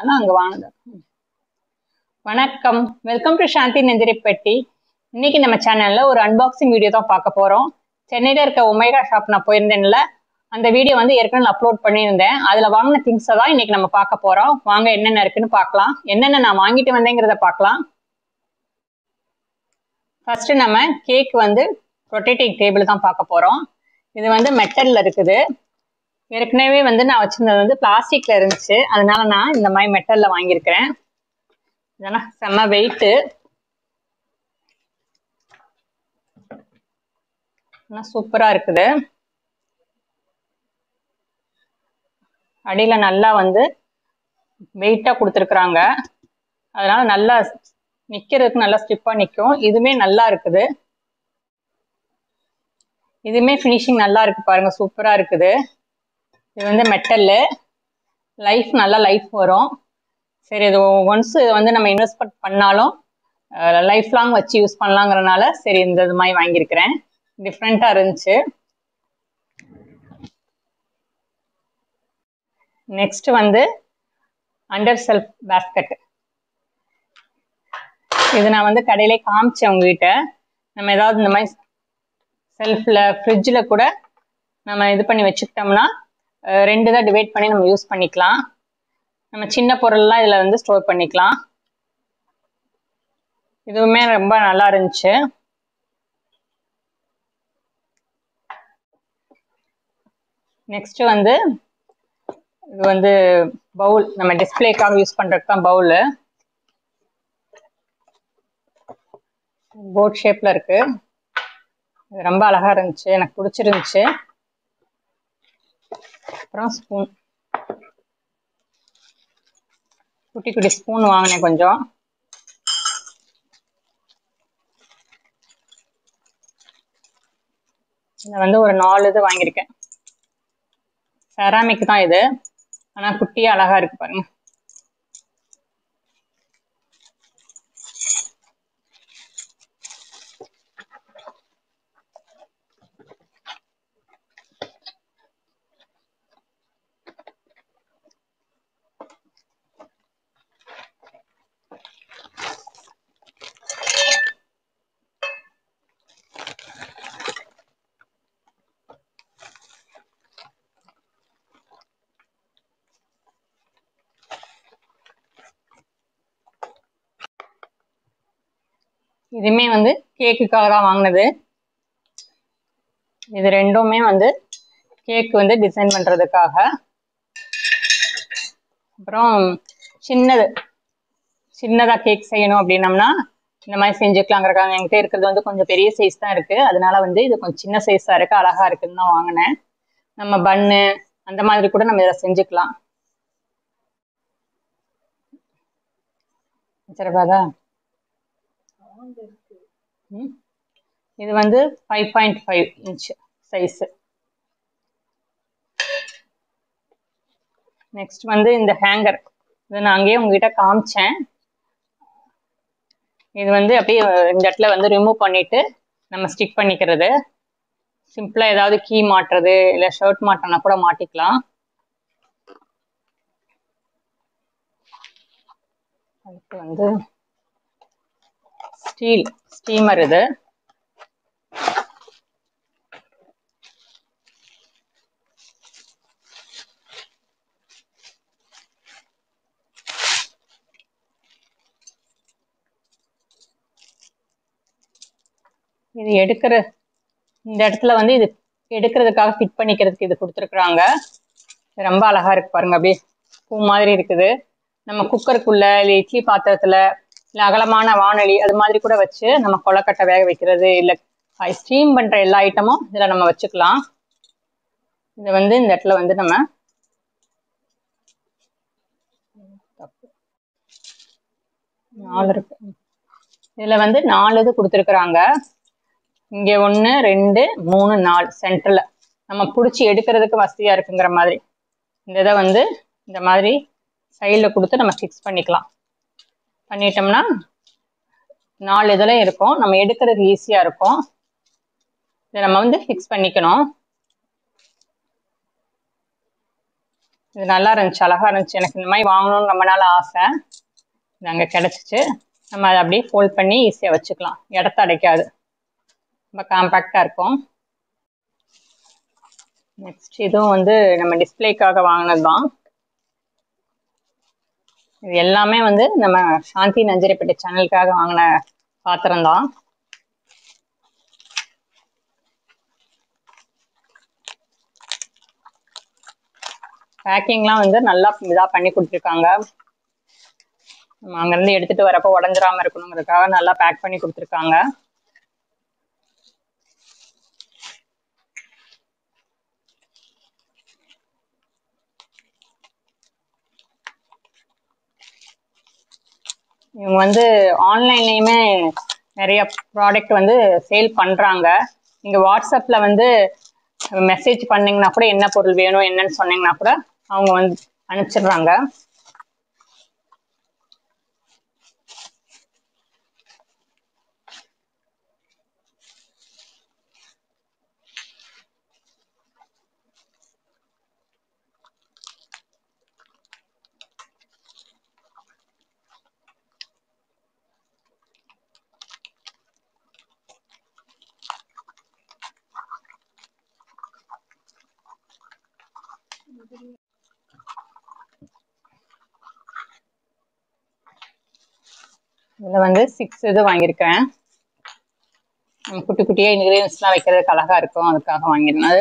அதான் அங்க வாங்கினது வணக்கம் வெல்கம் டு சாந்தி நெஞ்சிரிப்பட்டி இன்னைக்கு நம்ம சேனல்ல ஒரு அன்பாக்சிங் வீடியோ தான் பார்க்க போறோம் சென்னையில இருக்க ஒமேகா ஷாப் நான் போயிருந்தேன்ல அந்த வீடியோ வந்து ஏற்கனவே அப்லோட் பண்ணியிருந்தேன் அதுல வாங்கின திங்ஸை தான் இன்னைக்கு நம்ம பார்க்க போறோம் வாங்க என்னென்ன இருக்குன்னு பார்க்கலாம் என்னென்ன நான் வாங்கிட்டு வந்தேங்கிறத பார்க்கலாம் ஃபர்ஸ்ட் நம்ம கேக் வந்து ரொட்டேட்டிங் டேபிள் தான் பார்க்க போறோம் இது வந்து மெட்டல்ல இருக்குது ஏற்கனவே வந்து நான் வச்சிருந்தது வந்து பிளாஸ்டிக்ல இருந்துச்சு அதனால நான் இந்த மாதிரி மெட்டல்ல வாங்கியிருக்கிறேன் இதெல்லாம் செம்ம வெயிட்டு சூப்பரா இருக்குது அடியில நல்லா வந்து வெயிட்டா கொடுத்துருக்குறாங்க அதனால நல்லா நிக்கிறதுக்கு நல்லா ஸ்டிப்பா நிற்கும் இதுவுமே நல்லா இருக்குது இதுவுமே ஃபினிஷிங் நல்லா இருக்கு பாருங்க சூப்பரா இருக்குது இது வந்து மெட்டல்லு லைஃப் நல்லா லைஃப் வரும் சரி இது ஒன்ஸ் வந்து நம்ம இன்வெஸ்ட்மெண்ட் பண்ணாலும் லைஃப் லாங் வச்சு யூஸ் பண்ணலாங்கிறனால சரி இந்த இது மாதிரி வாங்கியிருக்கிறேன் டிஃப்ரெண்ட்டாக இருந்துச்சு நெக்ஸ்ட் வந்து அண்டர் செல்ஃப் பேஸ்கட் இது நான் வந்து கடையிலே காமிச்சேன் உங்ககிட்ட நம்ம ஏதாவது இந்த மாதிரி செல்ஃபில் ஃப்ரிட்ஜில் கூட நம்ம இது பண்ணி வச்சுக்கிட்டோம்னா ரெண்டு தான் டிவைட் பண்ணி நம்ம யூஸ் பண்ணிக்கலாம் நம்ம சின்ன பொருள்லாம் இதில் வந்து ஸ்டோர் பண்ணிக்கலாம் இதுவுமே ரொம்ப நல்லா இருந்துச்சு நெக்ஸ்ட் வந்து இது வந்து பவுல் நம்ம டிஸ்பிளேக்காக யூஸ் பண்ணுறதுக்கு தான் பவுலு போட் ஷேப்பில் இருக்கு இது ரொம்ப அழகா இருந்துச்சு எனக்கு பிடிச்சிருந்துச்சு அப்புறம் ஸ்பூன் குட்டி குட்டி ஸ்பூன் வாங்கினேன் கொஞ்சம் இதில் வந்து ஒரு நாலு இது வாங்கியிருக்கேன் செராமிக் தான் இது ஆனால் குட்டியாக அழகா இருக்கு பாருங்க இதுவுமே வந்து கேக்குக்காக தான் வாங்கினது இது ரெண்டுமே வந்து கேக் வந்து டிசைன் பண்ணுறதுக்காக அப்புறம் சின்னது சின்னதாக கேக் செய்யணும் அப்படின்னம்னா இந்த மாதிரி செஞ்சுக்கலாங்கிறக்காங்க என்கிட்ட இருக்கிறது வந்து கொஞ்சம் பெரிய சைஸ் தான் இருக்குது அதனால வந்து இது கொஞ்சம் சின்ன சைஸாக இருக்குது அழகாக இருக்குதுன்னு தான் வாங்கினேன் நம்ம பன்னு அந்த மாதிரி கூட நம்ம இதை செஞ்சுக்கலாம் வச்சிருக்காதா இது வந்து five point five inch size next வந்து இந்த ஹேங்கர் இது நான் அங்கேயே உங்ககிட்ட காமிச்சேன் இது வந்து அப்படியே இந்த இடத்துல வந்து ரிமூவ் பண்ணிட்டு நம்ம ஸ்டிக் பண்ணிக்கிறது சிம்பிளாக ஏதாவது கீ மாட்டுறது இல்லை ஷர்ட் மாட்டினா கூட மாட்டிக்கலாம் அதுக்கு வந்து ஸ்டீல் ஸ்டீமர் இது இது எடுக்கிற இந்த இடத்துல வந்து இது எடுக்கிறதுக்காக ஃபிட் பண்ணிக்கிறதுக்கு இது கொடுத்துருக்குறாங்க ரொம்ப அழகா இருக்கு பாருங்க அப்படியே பூ மாதிரி இருக்குது நம்ம குக்கருக்குள்ள இல்லை இட்லி பாத்திரத்துல இல்லை அகலமான வானொலி அது மாதிரி கூட வச்சு நம்ம கொலக்கட்டை வேக வைக்கிறது இல்லை ஸ்டீம் பண்ணுற எல்லா ஐட்டமும் இதில் நம்ம வச்சுக்கலாம் இதை வந்து இந்த இடத்துல வந்து நம்ம நாலு இருக்கு இதில் வந்து நாலு இது கொடுத்துருக்குறாங்க இங்கே ஒன்று ரெண்டு மூணு நாலு சென்டரில் நம்ம பிடிச்சி எடுக்கிறதுக்கு வசதியாக இருக்குங்கிற மாதிரி இந்த இதை வந்து இந்த மாதிரி சைடில் கொடுத்து நம்ம ஃபிக்ஸ் பண்ணிக்கலாம் பண்ணிட்டோம்னா நாலு இதில் இருக்கும் நம்ம எடுக்கிறதுக்கு ஈஸியாக இருக்கும் இதை நம்ம வந்து ஃபிக்ஸ் பண்ணிக்கணும் இது நல்லா இருந்துச்சு அழகா இருந்துச்சு எனக்கு இந்த மாதிரி வாங்கணும்னு ரொம்ப நாள் ஆசை இது அங்கே கிடச்சிச்சு நம்ம அதை அப்படியே ஃபோல்ட் பண்ணி ஈஸியாக வச்சுக்கலாம் இடத்த அடைக்காது ரொம்ப காம்பேக்டாக இருக்கும் நெக்ஸ்ட் இதுவும் வந்து நம்ம டிஸ்பிளேக்காக வாங்கினது தான் இது எல்லாமே வந்து நம்ம சாந்தி நஞ்சரிப்பேட்டை சேனலுக்காக வாங்கின பாத்திரம் தான் பேக்கிங்லாம் வந்து நல்லா இதாக பண்ணி கொடுத்துருக்காங்க நம்ம அங்கேருந்து எடுத்துகிட்டு வரப்போ உடஞ்சிராம இருக்கணுங்கிறதுக்காக நல்லா பேக் பண்ணி கொடுத்துருக்காங்க இவங்க வந்து ஆன்லைன்லேயுமே நிறைய ப்ராடக்ட் வந்து சேல் பண்ணுறாங்க நீங்கள் வாட்ஸ்அப்பில் வந்து மெசேஜ் பண்ணிங்கன்னா கூட என்ன பொருள் வேணும் என்னன்னு சொன்னீங்கன்னா கூட அவங்க வந்து அனுப்பிச்சிடுறாங்க இதில் வந்து சிக்ஸ் இது வாங்கியிருக்கேன் நம்ம குட்டி குட்டியாக இன்க்ரீடியன்ஸ்லாம் வைக்கிறதுக்கு அழகாக இருக்கும் அதுக்காக வாங்கியிருந்தது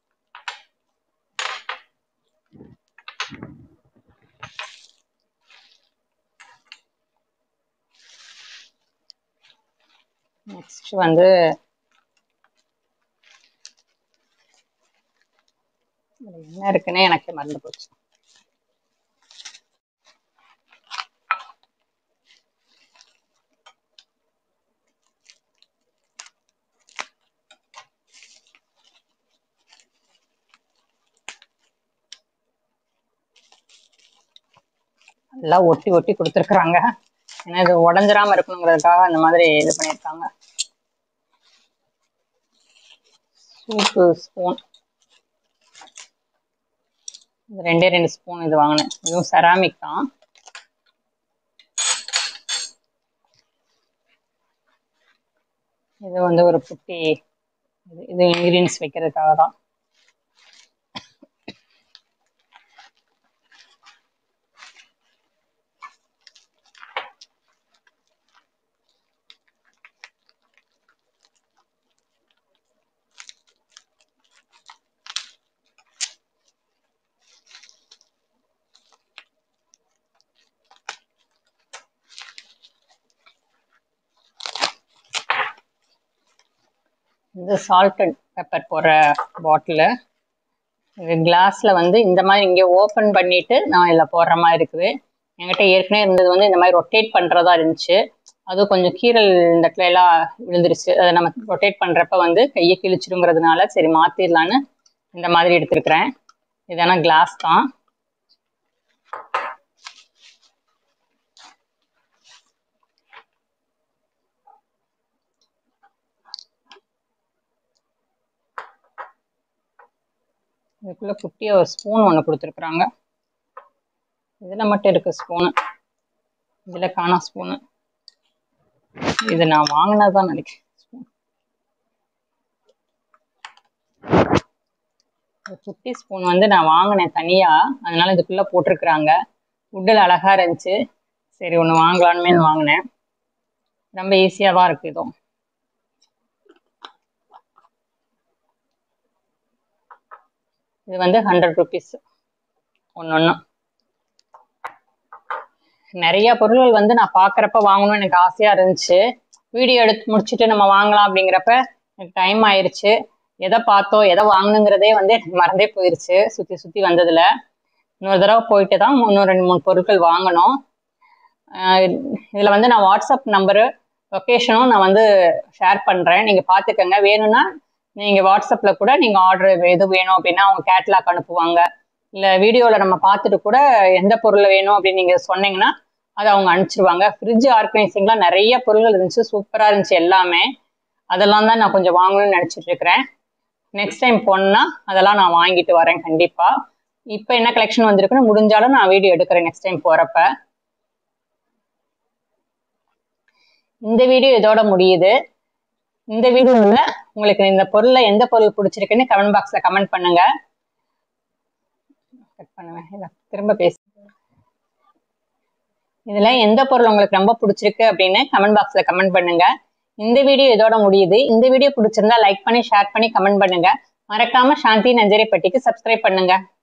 நெக்ஸ்ட் வந்து இதுல என்ன இருக்குன்னே எனக்கு மறந்து போச்சு நல்லா ஒட்டி ஒட்டி கொடுத்துருக்குறாங்க ஏன்னா இது உடஞ்சிராம இருக்கணுங்கிறதுக்காக அந்த மாதிரி இது பண்ணியிருக்காங்க சூப்பு ஸ்பூன் இது ரெண்டே ரெண்டு ஸ்பூன் இது வாங்கினேன் இதுவும் செராமிக் தான் இது வந்து ஒரு குட்டி இது இது இன்க்ரீடியன்ஸ் வைக்கிறதுக்காக தான் இது சால்டட் பெப்பர் போடுற பாட்டிலு இது கிளாஸில் வந்து இந்த மாதிரி இங்கே ஓப்பன் பண்ணிவிட்டு நான் இதில் போடுற மாதிரி இருக்குது என்கிட்ட ஏற்கனவே இருந்தது வந்து இந்த மாதிரி ரொட்டேட் பண்ணுறதா இருந்துச்சு அதுவும் கொஞ்சம் கீரல் இந்த இடத்துல எல்லாம் விழுந்துருச்சு அதை நம்ம ரொட்டேட் பண்ணுறப்ப வந்து கையை கிழிச்சிடுங்கிறதுனால சரி மாற்றிடலான்னு இந்த மாதிரி எடுத்திருக்கிறேன் இதெல்லாம் கிளாஸ் தான் இதுக்குள்ள குட்டியாக ஒரு ஸ்பூன் ஒன்று கொடுத்துருக்குறாங்க இதில் மட்டும் இருக்கு ஸ்பூனு இதில் காணா ஸ்பூனு இது நான் வாங்கினது தான் நினைக்கிறேன் ஸ்பூன் குட்டி ஸ்பூன் வந்து நான் வாங்கினேன் தனியாக அதனால இதுக்குள்ளே போட்டிருக்குறாங்க உட்டில் அழகாக இருந்துச்சு சரி ஒன்று வாங்கலான்மே வாங்கினேன் ரொம்ப ஈஸியாக தான் இருக்குது இதுவும் இது வந்து ஹண்ட்ரட் ருபீஸ் ஒன்று ஒன்று நிறைய பொருள்கள் வந்து நான் பார்க்குறப்ப வாங்கணும்னு எனக்கு ஆசையாக இருந்துச்சு வீடியோ எடுத்து முடிச்சுட்டு நம்ம வாங்கலாம் அப்படிங்கிறப்ப எனக்கு டைம் ஆயிடுச்சு எதை பார்த்தோம் எதை வாங்கணுங்கிறதே வந்து எனக்கு மறந்தே போயிடுச்சு சுற்றி சுற்றி வந்ததில் இன்னொரு தடவை போயிட்டு தான் இன்னும் ரெண்டு மூணு பொருட்கள் வாங்கணும் இதில் வந்து நான் வாட்ஸ்அப் நம்பரு லொக்கேஷனும் நான் வந்து ஷேர் பண்ணுறேன் நீங்கள் பார்த்துக்கங்க வேணும்னா நீங்கள் வாட்ஸ்அப்பில் கூட நீங்கள் ஆர்டர் எது வேணும் அப்படின்னா அவங்க கேட்லாக் அனுப்புவாங்க இல்லை வீடியோவில் நம்ம பார்த்துட்டு கூட எந்த பொருள் வேணும் அப்படின்னு நீங்கள் சொன்னீங்கன்னா அதை அவங்க அனுப்பிச்சிருவாங்க ஃப்ரிட்ஜ் ஆர்கனைசிங்லாம் நிறைய பொருள்கள் இருந்துச்சு சூப்பராக இருந்துச்சு எல்லாமே அதெல்லாம் தான் நான் கொஞ்சம் வாங்கணும்னு நினச்சிட்டு இருக்கிறேன் நெக்ஸ்ட் டைம் போனால் அதெல்லாம் நான் வாங்கிட்டு வரேன் கண்டிப்பாக இப்போ என்ன கலெக்ஷன் வந்திருக்குன்னு முடிஞ்சாலும் நான் வீடியோ எடுக்கிறேன் நெக்ஸ்ட் டைம் போகிறப்ப இந்த வீடியோ இதோட முடியுது இந்த வீடியோவில் உங்களுக்கு இந்த பொருளில் எந்த பொருள் பிடிச்சிருக்குன்னு கமெண்ட் பாக்ஸில் கமெண்ட் பண்ணுங்க கட் பண்ணுவேன் இல்ல, திரும்ப பேச இதில் எந்த பொருள் உங்களுக்கு ரொம்ப பிடிச்சிருக்கு அப்படின்னு கமெண்ட் பாக்ஸில் கமெண்ட் பண்ணுங்க இந்த வீடியோ இதோட முடியுது இந்த வீடியோ பிடிச்சிருந்தா லைக் பண்ணி ஷேர் பண்ணி கமெண்ட் பண்ணுங்க மறக்காம சாந்தி நஞ்சரை பட்டிக்கு சப்ஸ்கிரைப் பண்ணுங்க